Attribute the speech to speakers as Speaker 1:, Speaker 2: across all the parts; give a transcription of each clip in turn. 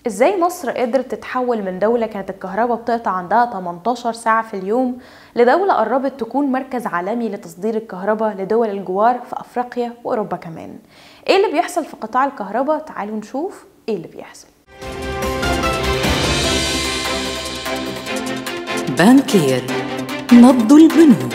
Speaker 1: ازاي مصر قدرت تتحول من دولة كانت الكهرباء بتقطع عندها 18 ساعة في اليوم لدولة قربت تكون مركز عالمي لتصدير الكهرباء لدول الجوار في أفريقيا وأوروبا كمان ايه اللي بيحصل في قطاع الكهرباء تعالوا نشوف ايه اللي بيحصل
Speaker 2: بانكير نبض البنوك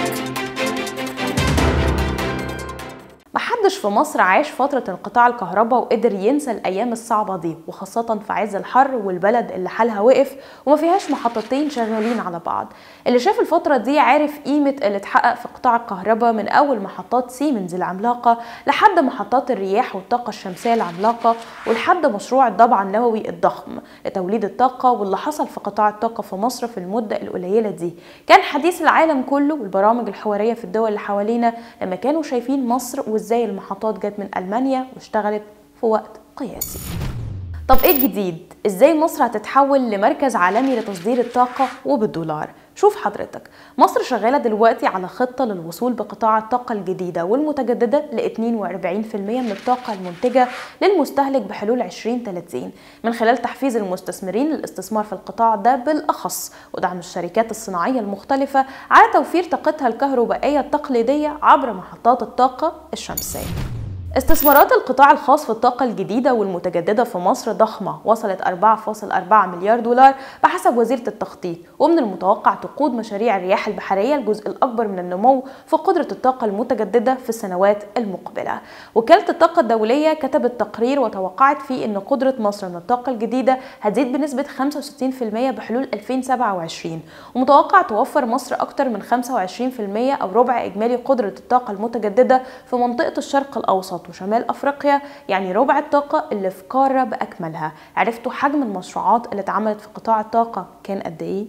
Speaker 1: محدش في مصر عاش فترة انقطاع الكهرباء وقدر ينسى الأيام الصعبة دي وخاصة في عز الحر والبلد اللي حالها وقف وما فيهاش محطتين شغالين على بعض اللي شاف الفترة دي عارف قيمة اللي اتحقق في قطاع الكهرباء من أول محطات سيمنز العملاقة لحد محطات الرياح والطاقة الشمسية العملاقة ولحد مشروع الضبع النووي الضخم لتوليد الطاقة واللي حصل في قطاع الطاقة في مصر في المدة القليلة دي كان حديث العالم كله والبرامج الحوارية في الدول اللي حوالينا لما كانوا شايفين مصر وازاي المحطات جت من ألمانيا واشتغلت في وقت قياسي طب ايه الجديد؟ ازاي مصر هتتحول لمركز عالمي لتصدير الطاقة وبالدولار؟ شوف حضرتك مصر شغالة دلوقتي على خطة للوصول بقطاع الطاقة الجديدة والمتجددة ل 42% من الطاقة المنتجة للمستهلك بحلول 2030 من خلال تحفيز المستثمرين للاستثمار في القطاع ده بالأخص ودعم الشركات الصناعية المختلفة على توفير طاقتها الكهربائية التقليدية عبر محطات الطاقة الشمسية استثمارات القطاع الخاص في الطاقة الجديدة والمتجددة في مصر ضخمة وصلت 4.4 مليار دولار بحسب وزيرة التخطيط ومن المتوقع تقود مشاريع الرياح البحرية الجزء الأكبر من النمو في قدرة الطاقة المتجددة في السنوات المقبلة وكالة الطاقة الدولية كتبت تقرير وتوقعت فيه أن قدرة مصر من الطاقة الجديدة هتزيد بنسبة 65% بحلول 2027 ومتوقع توفر مصر أكثر من 25% أو ربع إجمالي قدرة الطاقة المتجددة في منطقة الشرق الأوسط وشمال افريقيا يعني ربع الطاقه اللي في قاره باكملها عرفتوا حجم المشروعات اللي اتعملت في قطاع الطاقه كان قد ايه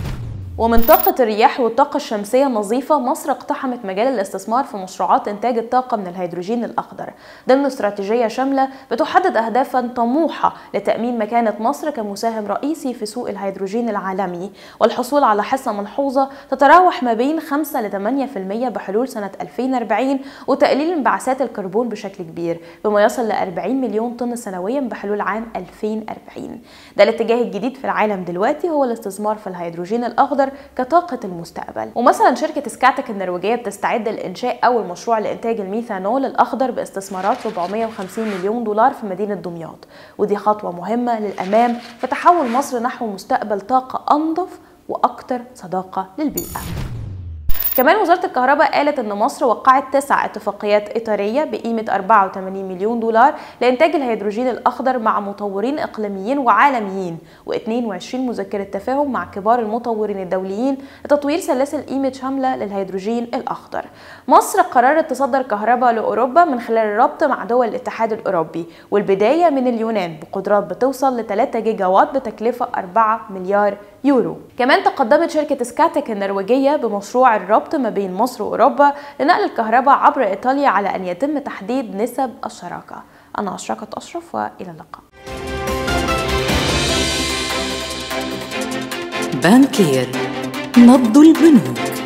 Speaker 1: ومن طاقة الرياح والطاقة الشمسية النظيفة مصر اقتحمت مجال الاستثمار في مشروعات إنتاج الطاقة من الهيدروجين الأخضر ضمن استراتيجية شاملة بتحدد أهدافا طموحة لتأمين مكانة مصر كمساهم رئيسي في سوق الهيدروجين العالمي والحصول على حصة ملحوظة تتراوح ما بين 5 ل 8% بحلول سنة 2040 وتقليل انبعاثات الكربون بشكل كبير بما يصل ل 40 مليون طن سنويا بحلول عام 2040 ده الاتجاه الجديد في العالم دلوقتي هو الاستثمار في الهيدروجين الأخضر كطاقة المستقبل ومثلا شركة سكاتك النرويجية بتستعد لإنشاء أول مشروع لإنتاج الميثانول الأخضر باستثمارات 450 مليون دولار في مدينة دمياط ودي خطوة مهمة للأمام في تحول مصر نحو مستقبل طاقة أنظف وأكثر صداقة للبيئة كمان وزارة الكهرباء قالت إن مصر وقعت تسع اتفاقيات إطارية بقيمة 84 مليون دولار لإنتاج الهيدروجين الأخضر مع مطورين إقليميين وعالميين و22 مذكرة تفاهم مع كبار المطورين الدوليين لتطوير سلاسل قيمة شاملة للهيدروجين الأخضر. مصر قررت تصدر كهرباء لأوروبا من خلال الربط مع دول الاتحاد الأوروبي والبداية من اليونان بقدرات بتوصل ل 3 جيجا وات بتكلفة 4 مليار يورو. كمان تقدمت شركة سكاتك النرويجية بمشروع الربط الربط ما بين مصر وأوروبا لنقل الكهرباء عبر إيطاليا على أن يتم تحديد نسب الشراكة أنا أشرقة أشرف وإلى اللقاء
Speaker 2: بانكير نبض البنوك